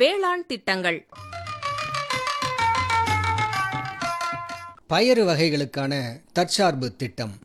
வேளாண் திட்டங்கள் பயறு வகைகளுக்கான தற்சார்பு திட்டம்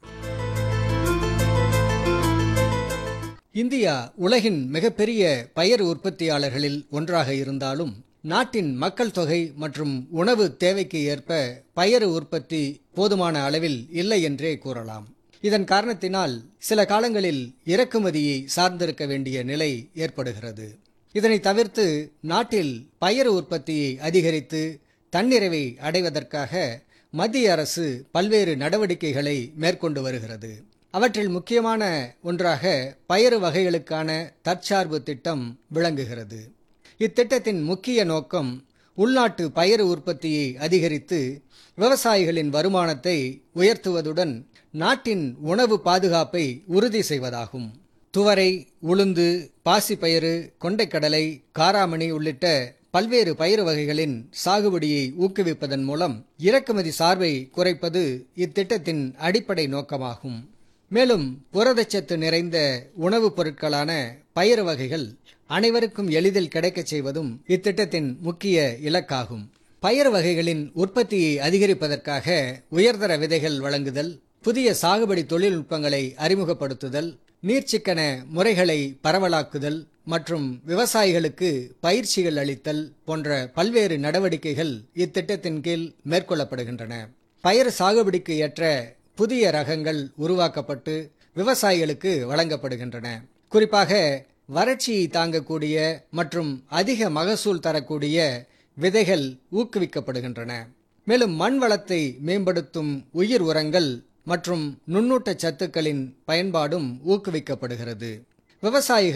இந்தியா உலகின் மிகப்பெரிய பயறு உற்பத்தியாளர்களில் ஒன்றாக இருந்தாலும் நாட்டின் மக்கள் தொகை மற்றும் உணவு தேவைக்கு ஏற்ப பயறு உற்பத்தி போதுமான அளவில் இல்லை என்றே கூறலாம் இதன் காரணத்தினால் சில காலங்களில் இறக்குமதியை சார்ந்திருக்க வேண்டிய நிலை ஏற்படுகிறது இதனை தவிர்த்து நாட்டில் பயறு உற்பத்தியை அதிகரித்து தன்னிறைவை அடைவதற்காக மத்திய அரசு பல்வேறு நடவடிக்கைகளை மேற்கொண்டு வருகிறது அவற்றில் முக்கியமான ஒன்றாக பயறு வகைகளுக்கான தற்சார்பு திட்டம் விளங்குகிறது இத்திட்டத்தின் முக்கிய நோக்கம் உள்நாட்டு பயறு உற்பத்தியை அதிகரித்து விவசாயிகளின் வருமானத்தை உயர்த்துவதுடன் நாட்டின் உணவு பாதுகாப்பை உறுதி செய்வதாகும் துவரை உளுந்து பாசிப்பயிறு கொண்டைக்கடலை காராமணி உள்ளிட்ட பல்வேறு பயிறு வகைகளின் சாகுபடியை ஊக்குவிப்பதன் மூலம் இறக்குமதி சார்பை குறைப்பது இத்திட்டத்தின் அடிப்படை நோக்கமாகும் மேலும் புரதச்சத்து நிறைந்த உணவுப் பொருட்களான பயிறு வகைகள் அனைவருக்கும் எளிதில் கிடைக்கச் செய்வதும் இத்திட்டத்தின் முக்கிய இலக்காகும் பயிர் வகைகளின் உற்பத்தியை அதிகரிப்பதற்காக உயர்தர விதைகள் வழங்குதல் புதிய சாகுபடி தொழில்நுட்பங்களை அறிமுகப்படுத்துதல் நீர்ச்சிக்கன முறைகளை பரவலாக்குதல் மற்றும் விவசாயிகளுக்கு பயிற்சிகள் அளித்தல் போன்ற பல்வேறு நடவடிக்கைகள் இத்திட்டத்தின் கீழ் மேற்கொள்ளப்படுகின்றன பயிர் சாகுபடிக்கு ஏற்ற புதிய ரகங்கள் உருவாக்கப்பட்டு விவசாயிகளுக்கு வழங்கப்படுகின்றன குறிப்பாக வறட்சியை தாங்கக்கூடிய மற்றும் அதிக மகசூல் தரக்கூடிய விதைகள் ஊக்குவிக்கப்படுகின்றன மேலும் மண் வளத்தை மேம்படுத்தும் உயிர் உரங்கள் மற்றும் நுண்ணூட்ட சத்துக்களின் பயன்பாடும் ஊக்குவிக்கப்படுகிறது விவசாயிகள்